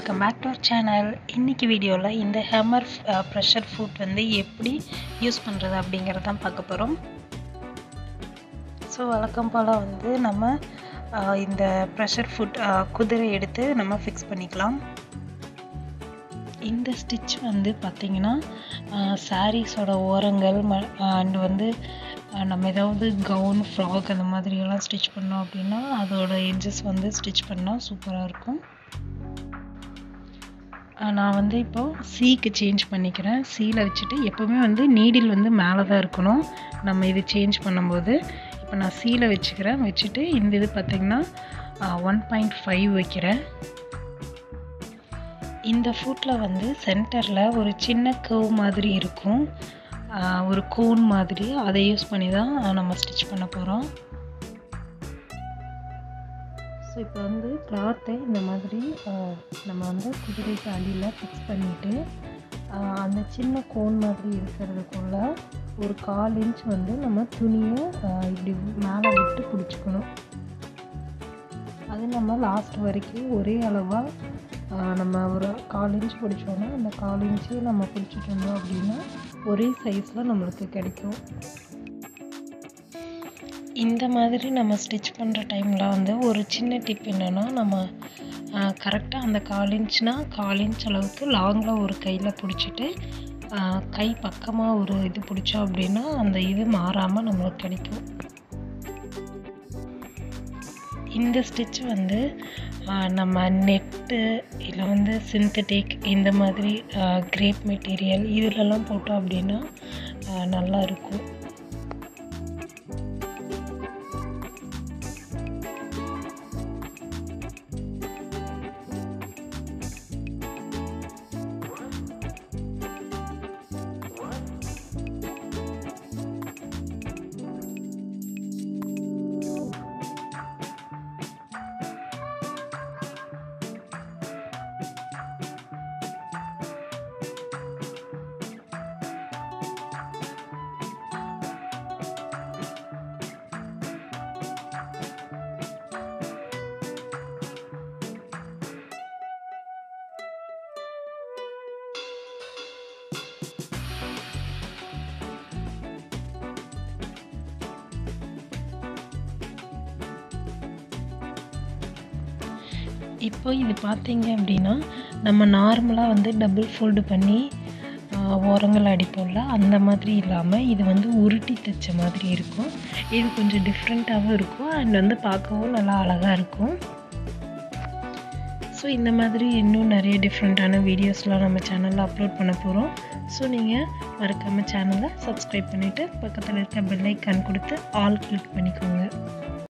welcome back to our channel இன்றைக்கி வீடியோவில் இந்த ஹேமர் ப்ரெஷர் ஃபுட் வந்து எப்படி யூஸ் பண்ணுறது அப்படிங்கிறத தான் பார்க்க போகிறோம் ஸோ வழக்கம் போல் வந்து நம்ம அஹ், இந்த ப்ரெஷர் ஃபுட் குதிரை எடுத்து நம்ம ஃபிக்ஸ் பண்ணிக்கலாம் இந்த ஸ்டிச் வந்து பார்த்திங்கன்னா சாரீஸோட ஓரங்கள் ம அண்ட் வந்து அஹ், நம்ம ஏதாவது கவுன் ஃப்ராக் அந்த மாதிரியெல்லாம் ஸ்டிச் பண்ணோம் அப்படின்னா அதோட எட்ஜஸ் வந்து ஸ்டிச் பண்ணால் சூப்பராக இருக்கும் அஹ், நான் வந்து இப்போது சீக்கு சேஞ்ச் பண்ணிக்கிறேன் சீல வச்சுட்டு எப்போவுமே வந்து நீடில் வந்து மேலே தான் இருக்கணும் நம்ம இது சேஞ்ச் பண்ணும்போது இப்போ நான் சீல வச்சுக்கிறேன் வச்சுட்டு இந்த இது பார்த்திங்கன்னா ஒன் பாயிண்ட் ஃபைவ் வைக்கிறேன் இந்த ஃபுட்டில் வந்து சென்டரில் ஒரு சின்ன கர்வ் மாதிரி இருக்கும் ஆஹ் ஒரு கோன் மாதிரி அதை யூஸ் பண்ணி தான் நம்ம ஸ்டிச் பண்ண போகிறோம் ஸோ இப்போ வந்து கிளாத்தை இந்த மாதிரி ஆஹ் நம்ம வந்து குதிரைக்கு அடியில் ஃபிக்ஸ் பண்ணிவிட்டு அந்த சின்ன கோன் மாதிரி இருக்கிறதுக்குள்ள ஒரு கால் இன்ச் வந்து நம்ம துணியை ஆஹ் இப்படி மேலே விட்டு பிடிச்சிக்கணும் அது நம்ம லாஸ்ட் வரைக்கும் ஒரே அளவாக நம்ம ஒரு கால் இன்ச் பிடிச்சோன்னா அந்த கால் இன்ச்சு நம்ம பிடிச்சிட்டு இருந்தோம் அப்படின்னா ஒரே சைஸில் நம்மளுக்கு கிடைக்கும் இந்த மாதிரி நம்ம ஸ்டிச் பண்ணுற டைமில் வந்து ஒரு சின்ன டிப் என்னென்னா நம்ம கரெக்டாக அந்த கால் இன்ச்னால் கால் இன்ச் அளவுக்கு லாங்கில் ஒரு கையில் பிடிச்சிட்டு ஆஹ் கை பக்கமாக ஒரு இது பிடிச்சோம் அப்படின்னா அந்த இது மாறாமல் நம்மளுக்கு கிடைக்கும் இந்த ஸ்டிச் வந்து ஆஹ் நம்ம நெட்டு இல்லை வந்து சிந்தட்டிக் இந்த மாதிரி கிரேப் மெட்டீரியல் இதிலெல்லாம் போட்டோம் அப்படின்னா ஆஹ் நல்லா இருக்கும் இப்போ இது பார்த்தீங்க அப்படின்னா நம்ம நார்மலாக வந்து டபுள் ஃபோல்டு பண்ணி ஆஹ், ஓரங்கள் அடிப்போம்ல அந்த மாதிரி இல்லாமல் இது வந்து உருட்டி தைச்ச மாதிரி இருக்கும் இது கொஞ்சம் டிஃப்ரெண்ட்டாகவும் இருக்கும் அண்ட் வந்து பார்க்கவும் நல்லா அழகாக இருக்கும் ஸோ இந்த மாதிரி இன்னும் நிறைய டிஃப்ரெண்ட்டான வீடியோஸ்லாம் நம்ம சேனலில் அப்லோட் பண்ண போகிறோம் ஸோ நீங்கள் மறக்காமல் சேனலை சப்ஸ்கிரைப் பண்ணிவிட்டு பக்கத்தில் இருக்க பெல் ஐக்கான் கொடுத்து ஆல் கிளிக் பண்ணிக்கோங்க